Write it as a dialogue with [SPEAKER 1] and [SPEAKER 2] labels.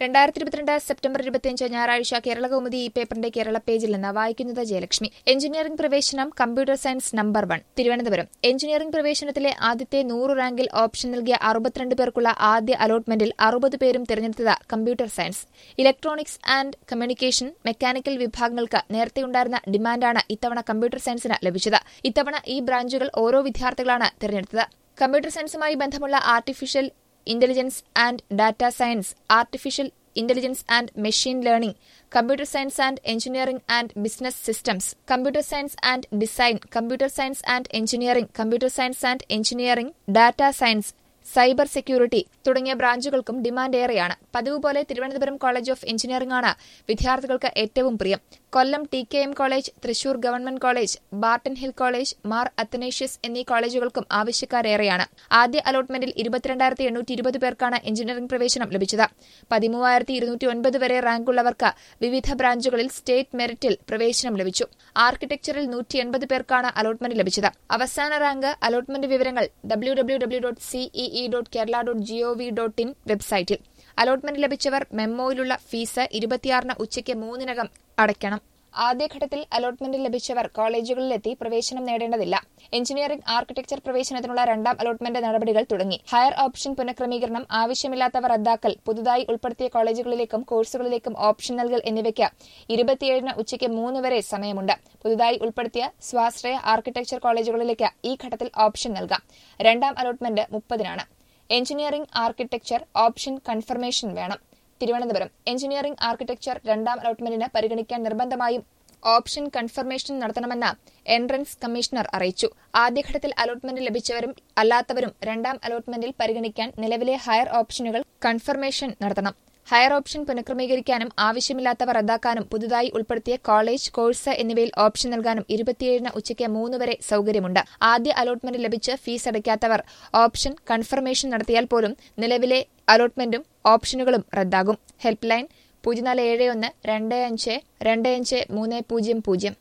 [SPEAKER 1] രണ്ടായിരത്തി ഇരുപത്തിരണ്ട് സെപ്റ്റംബർ ഇരുപത്തിയഞ്ച് ഞായറാഴ്ച കേരള കൗമുദി ഈ പേപ്പറിന്റെ കേരള പേജിൽ നിന്ന് വായിക്കുന്നത് ജയലക്ഷ്മി എഞ്ചിനീയറിംഗ് പ്രവേശനം computer science number one Thiruvananthapuram engineering പ്രവേശനത്തിലെ ആദ്യത്തെ നൂറ് റാങ്കിൽ ഓപ്ഷൻ നൽകിയ അറുപത്തിരണ്ട് പേർക്കുള്ള ആദ്യ അലോട്ട്മെന്റിൽ അറുപത് പേരും തിരഞ്ഞെടുത്തത് computer science electronics and communication mechanical വിഭാഗങ്ങൾക്ക് നേരത്തെയുണ്ടായിരുന്ന ഡിമാൻഡാണ് ഇത്തവണ കമ്പ്യൂട്ടർ സയൻസിന് ലഭിച്ചത് ഇത്തവണ ഈ ബ്രാഞ്ചുകൾ ഓരോ വിദ്യാർത്ഥികളാണ് തിരഞ്ഞെടുത്തത് കമ്പ്യൂട്ടർ സയൻസുമായി ബന്ധമുള്ള artificial intelligence and data science artificial intelligence and machine learning computer science and engineering and business systems computer science and design computer science and engineering computer science and engineering data science cyber security തുടങ്ങിയ ബ്രാഞ്ചുകൾക്കും demand ഏറെയാണ് പതിവ് പോലെ Thiruvananthapuram college of engineering ആണ് വിദ്യാർത്ഥികൾക്ക് ഏറ്റവും പ്രിയം Kollam T K M college Thrissur government college Barton Hill college Mar Athanasius എന്നീ കോളേജുകൾക്കും ആവശ്യക്കാരേറെയാണ് ആദ്യ അലോട്ട്മെന്റിൽ ഇരുപത്തിരണ്ടായിരത്തി എണ്ണൂറ്റി ഇരുപത് പേർക്കാണ് എഞ്ചിനീയറിംഗ് പ്രവേശനം ലഭിച്ചത് പതിമൂവായിരത്തി ഇരുന്നൂറ്റി ഒൻപത് വരെ റാങ്കുള്ളവർക്ക് വിവിധ ബ്രാഞ്ചുകളിൽ സ്റ്റേറ്റ് മെറിറ്റിൽ പ്രവേശനം ലഭിച്ചു ആർക്കിടെക്ചറിൽ നൂറ്റി എൺപത് പേർക്കാണ് അലോട്ട്മെന്റ് ലഭിച്ചത് അവസാന റാങ്ക് അലോട്ട്മെന്റ് വിവരങ്ങൾ W W W dot CEE dot Kerala dot GOV dot in വെബ്സൈറ്റിൽ അലോട്ട്മെന്റ് ലഭിച്ചവർ മെമ്മോയിലുള്ള ഫീസ് ഇരുപത്തിയാറിന് ഉച്ചയ്ക്ക് മൂന്നിനകം അടയ്ക്കണം ആദ്യഘട്ടത്തിൽ അലോട്ട്മെന്റ് ലഭിച്ചവർ കോളേജുകളിലെത്തി പ്രവേശനം നേടേണ്ടതില്ല എഞ്ചിനീയറിംഗ് ആർക്കിടെക്ചർ പ്രവേശനത്തിനുള്ള രണ്ടാം അലോട്ട്മെന്റ് നടപടികൾ തുടങ്ങി ഹയർ ഓപ്ഷൻ പുനഃക്രമീകരണം ആവശ്യമില്ലാത്തവ റദ്ദാക്കൽ പുതുതായി ഉൾപ്പെടുത്തിയ കോളേജുകളിലേക്കും കോഴ്സുകളിലേക്കും ഓപ്ഷൻ നൽകൽ എന്നിവയ്ക്ക് ഇരുപത്തിയേഴിന് ഉച്ചയ്ക്ക് മൂന്ന് വരെ സമയമുണ്ട് പുതുതായി ഉൾപ്പെടുത്തിയ സ്വാശ്രയ ആർക്കിടെക്ചർ കോളേജുകളിലേക്ക് ഈ ഘട്ടത്തിൽ ഓപ്ഷൻ നൽകാം രണ്ടാം അലോട്ട്മെന്റ് മുപ്പതിനാണ് എഞ്ചിനീയറിംഗ് ആർക്കിടെക്ചർ ഓപ്ഷൻ കൺഫർമേഷൻ വേണം തിരുവനന്തപുരം എഞ്ചിനീയറിംഗ് ആർക്കിടെക്ചർ രണ്ടാം അലോട്ട്മെന്റിന് പരിഗണിക്കാൻ നിർബന്ധമായും ഓപ്ഷൻ കൺഫർമേഷൻ നടത്തണമെന്ന് എൻട്രൻസ് കമ്മീഷണർ അറിയിച്ചു ആദ്യഘട്ടത്തിൽ അലോട്ട്മെന്റ് ലഭിച്ചവരും അല്ലാത്തവരും രണ്ടാം അലോട്ട്മെന്റിൽ പരിഗണിക്കാൻ നിലവിലെ ഹയർ ഓപ്ഷനുകൾ കൺഫർമേഷൻ നടത്തണം ഹയർ ഓപ്ഷൻ പുനഃക്രമീകരിക്കാനും ആവശ്യമില്ലാത്തവ റദ്ദാക്കാനും പുതുതായി ഉൾപ്പെടുത്തിയ കോളേജ് കോഴ്സ് എന്നിവയിൽ ഓപ്ഷൻ നൽകാനും ഇരുപത്തിയേഴിന് ഉച്ചയ്ക്ക് മൂന്ന് വരെ സൌകര്യമുണ്ട് ആദ്യ അലോട്ട്മെന്റ് ലഭിച്ച് ഫീസ് അടയ്ക്കാത്തവർ ഓപ്ഷൻ കൺഫർമേഷൻ നടത്തിയാൽ പോലും നിലവിലെ അലോട്ട്മെന്റും ഓപ്ഷനുകളും റദ്ദാകും ഹെൽപ്പ് ലൈൻ പൂജ്യം നാല് ഏഴ് ഒന്ന് രണ്ട് അഞ്ച് രണ്ട് അഞ്ച് മൂന്ന് പൂജ്യം പൂജ്യം